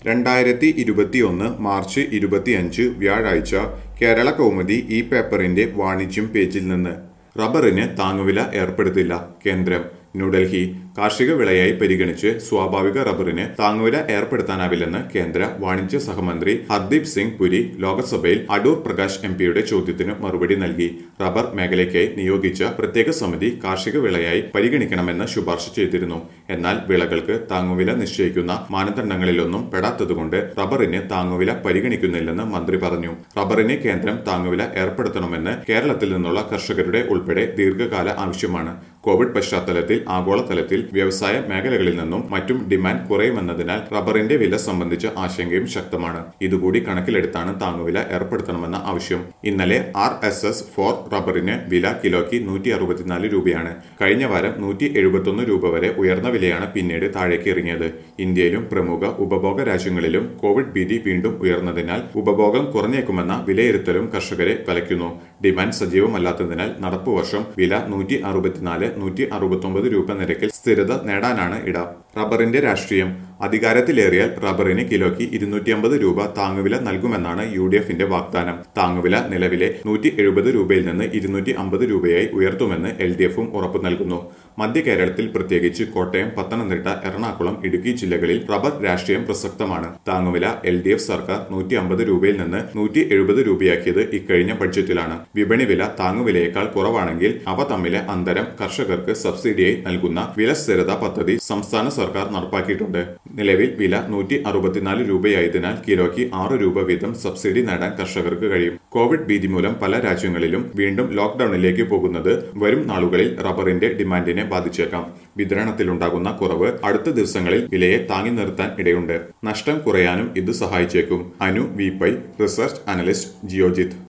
രണ്ടായിരത്തി ഇരുപത്തിയൊന്ന് മാർച്ച് ഇരുപത്തിയഞ്ച് വ്യാഴാഴ്ച കേരള കൗമുദി ഈ പേപ്പറിന്റെ വാണിജ്യം പേജിൽ നിന്ന് റബ്ബറിന് താങ്ങുവില ഏർപ്പെടുത്തില്ല കേന്ദ്രം ന്യൂഡൽഹി കാർഷിക വിളയായി പരിഗണിച്ച് സ്വാഭാവിക റബ്ബറിന് താങ്ങുവില ഏർപ്പെടുത്താനാവില്ലെന്ന് കേന്ദ്ര വാണിജ്യ സഹമന്ത്രി ഹർദീപ് സിംഗ് പുരി ലോക്സഭയിൽ അടൂർ പ്രകാശ് എം പിയുടെ ചോദ്യത്തിന് മറുപടി നൽകി റബ്ബർ മേഖലയ്ക്കായി നിയോഗിച്ച പ്രത്യേക സമിതി കാർഷിക വിളയായി പരിഗണിക്കണമെന്ന് ശുപാർശ ചെയ്തിരുന്നു എന്നാൽ വിളകൾക്ക് താങ്ങുവില നിശ്ചയിക്കുന്ന മാനദണ്ഡങ്ങളിലൊന്നും പെടാത്തതുകൊണ്ട് റബ്ബറിന് താങ്ങുവില പരിഗണിക്കുന്നില്ലെന്ന് മന്ത്രി പറഞ്ഞു റബ്ബറിന് കേന്ദ്രം താങ്ങുവില ഏർപ്പെടുത്തണമെന്ന് കേരളത്തിൽ നിന്നുള്ള കർഷകരുടെ ഉൾപ്പെടെ ദീർഘകാല ആവശ്യമാണ് കോവിഡ് പശ്ചാത്തലത്തിൽ ആഗോളതലത്തിൽ വ്യവസായ മേഖലകളിൽ നിന്നും മറ്റും ഡിമാൻഡ് കുറയുമെന്നതിനാൽ റബ്ബറിന്റെ വില സംബന്ധിച്ച ആശങ്കയും ശക്തമാണ് ഇതുകൂടി കണക്കിലെടുത്താണ് താങ്ങുവില ഏർപ്പെടുത്തണമെന്ന ആവശ്യം ഇന്നലെ ആർ എസ് എസ് ഫോർ റബ്ബറിന് വില കിലോയ്ക്ക് നൂറ്റി അറുപത്തിനാല് രൂപയാണ് കഴിഞ്ഞ വാരം നൂറ്റി എഴുപത്തൊന്ന് രൂപ വരെ ഉയർന്ന വിലയാണ് പിന്നീട് താഴേക്ക് ഇറങ്ങിയത് ഇന്ത്യയിലും പ്രമുഖ ഉപഭോഗ രാജ്യങ്ങളിലും കോവിഡ് ഭീതി വീണ്ടും ഉയർന്നതിനാൽ ഉപഭോഗം കുറഞ്ഞേക്കുമെന്ന വിലയിരുത്തലും കർഷകരെ വലയ്ക്കുന്നു ഡിമാൻഡ് സജീവമല്ലാത്തതിനാൽ നടപ്പു വർഷം വില നൂറ്റി അറുപത്തിനാല് നൂറ്റി അറുപത്തൊമ്പത് രൂപ നിരക്കിൽ സ്ഥിരത നേടാനാണ് ഇട റബ്ബറിന്റെ രാഷ്ട്രീയം അധികാരത്തിലേറിയാൽ റബ്ബറിന് കിലോയ്ക്ക് ഇരുന്നൂറ്റി അമ്പത് രൂപ താങ്ങുവില നൽകുമെന്നാണ് യു ഡി എഫിന്റെ വാഗ്ദാനം താങ്ങുവില നിലവിലെ നൂറ്റി എഴുപത് രൂപയിൽ നിന്ന് ഇരുന്നൂറ്റി അമ്പത് രൂപയായി ഉയർത്തുമെന്ന് എൽ ഡി എഫും ഉറപ്പു നൽകുന്നു മധ്യ കേരളത്തിൽ പ്രത്യേകിച്ച് കോട്ടയം പത്തനംതിട്ട എറണാകുളം ഇടുക്കി ജില്ലകളിൽ റബ്ബർ രാഷ്ട്രീയം പ്രസക്തമാണ് താങ്ങുവില എൽ ഡി എഫ് സർക്കാർ നൂറ്റി അമ്പത് രൂപയിൽ നിന്ന് നൂറ്റി എഴുപത് രൂപയാക്കിയത് ഇക്കഴിഞ്ഞ ബഡ്ജറ്റിലാണ് വിപണി വില താങ്ങുവിലയേക്കാൾ കുറവാണെങ്കിൽ അവ തമ്മിലെ അന്തരം കർഷകർക്ക് സബ്സിഡിയായി നൽകുന്ന വില സ്ഥിരത പദ്ധതി സംസ്ഥാന സർക്കാർ നടപ്പാക്കിയിട്ടുണ്ട് നിലവിൽ വില നൂറ്റി അറുപത്തിനാല് രൂപയായതിനാൽ കിലോയ്ക്ക് ആറ് രൂപ വീതം സബ്സിഡി നേടാൻ കർഷകർക്ക് കഴിയും കോവിഡ് ഭീതി മൂലം പല രാജ്യങ്ങളിലും വീണ്ടും ലോക്ഡൌണിലേക്ക് പോകുന്നത് വരും നാളുകളിൽ റബ്ബറിന്റെ ഡിമാൻഡിനെ ബാധിച്ചേക്കാം വിതരണത്തിലുണ്ടാകുന്ന കുറവ് അടുത്ത ദിവസങ്ങളിൽ വിലയെ താങ്ങി നിർത്താൻ ഇടയുണ്ട് നഷ്ടം കുറയാനും ഇത് സഹായിച്ചേക്കും Anu V Pai research analyst Geojit